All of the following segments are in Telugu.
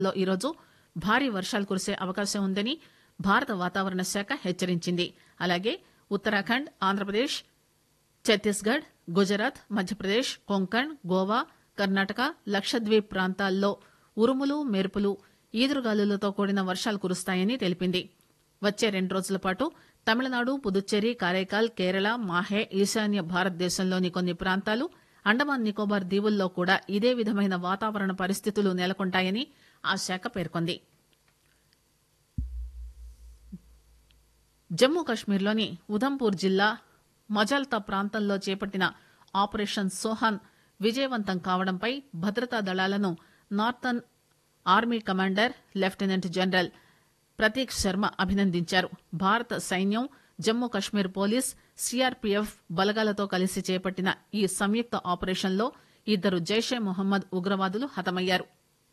లో ఈరోజు భారీ వర్షాలు కురిసే అవకాశం ఉందని భారత వాతావరణ శాఖ హెచ్చరించింది అలాగే ఉత్తరాఖండ్ ఆంధ్రప్రదేశ్ ఛత్తీస్ గఢ్ గుజరాత్ మధ్యప్రదేశ్ కొంకణ్ గోవా కర్ణాటక లక్షద్వీప్ ప్రాంతాల్లో ఉరుములు మెరుపులు ఈదురుగాలులతో కూడిన వర్షాలు కురుస్తాయని తెలిపింది వచ్చే రెండు రోజుల పాటు తమిళనాడు పుదుచ్చేరి కారైకాల్ కేరళ మాహే ఈశాన్య భారతదేశంలోని కొన్ని ప్రాంతాలు అండమాన్ నికోబార్ దీవుల్లో కూడా ఇదే విధమైన వాతావరణ పరిస్థితులు నెలకొంటాయని ఆ శాఖ పేర్కొంది జమ్మూ కశ్మీర్లోని ఉధంపూర్ జిల్లా మజల్తా ప్రాంతంలో చేపట్టిన ఆపరేషన్ సోహాన్ విజయవంతం కావడంపై భద్రతా దళాలను northern army commander lieutenant general Prateek Sharma అభినందించారు భారత సైన్యం జమ్మూ కశ్మీర్ పోలీస్ సీఆర్పీఎఫ్ బలగాలతో కలిసి చేపట్టిన ఈ సంయుక్త ఆపరేషన్లో ఇద్దరు జైషే మొహమ్మద్ ఉగ్రవాదులు హతమయ్యారు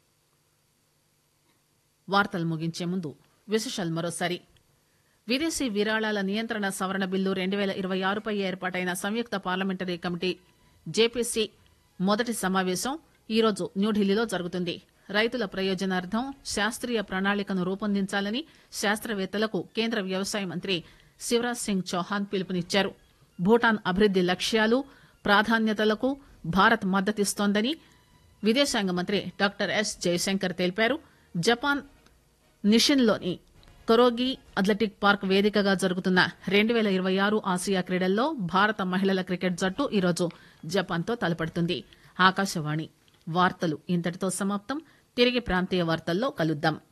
వార్తలు ముగించే ముందు విశేషాలు మరోసారి విదేశీ విరాళాల నియంత్రణ సవరణ బిల్లు రెండు పేల ఇరవై ఆరుపై ఏర్పాటైన సంయుక్త పార్లమెంటరీ కమిటీ జేపీసీ మొదటి సమావేశం ఈరోజు న్యూఢిల్లీలో జరుగుతుంది రైతుల ప్రయోజనార్థం శాస్త్రీయ ప్రణాళికను రూపొందించాలని శాస్త్రవేత్తలకు కేంద్ర వ్యవసాయ మంత్రి శివరాజ్ సింగ్ చౌహాన్ పిలుపునిచ్చారు భూటాన్ అభివృద్ది లక్ష్యాలు ప్రాధాన్యతలకు భారత్ మద్దతిస్తోందని విదేశాంగ మంత్రి డాక్టర్ ఎస్ జయశంకర్ తెలిపారు జపాన్ నిషిన్లోని కొరోగి అథ్లెటిక్ పార్క్ వేదికగా జరుగుతున్న రెండు పేల ఇరవై ఆరు ఆసియా క్రీడల్లో భారత మహిళల క్రికెట్ జట్టు ఈరోజు జపాన్తో తలపడుతుంది ఆకాశవాణి వార్తలు ఇంతటితో సమాప్తం తిరిగి ప్రాంతీయ వార్తల్లో కలుద్దాం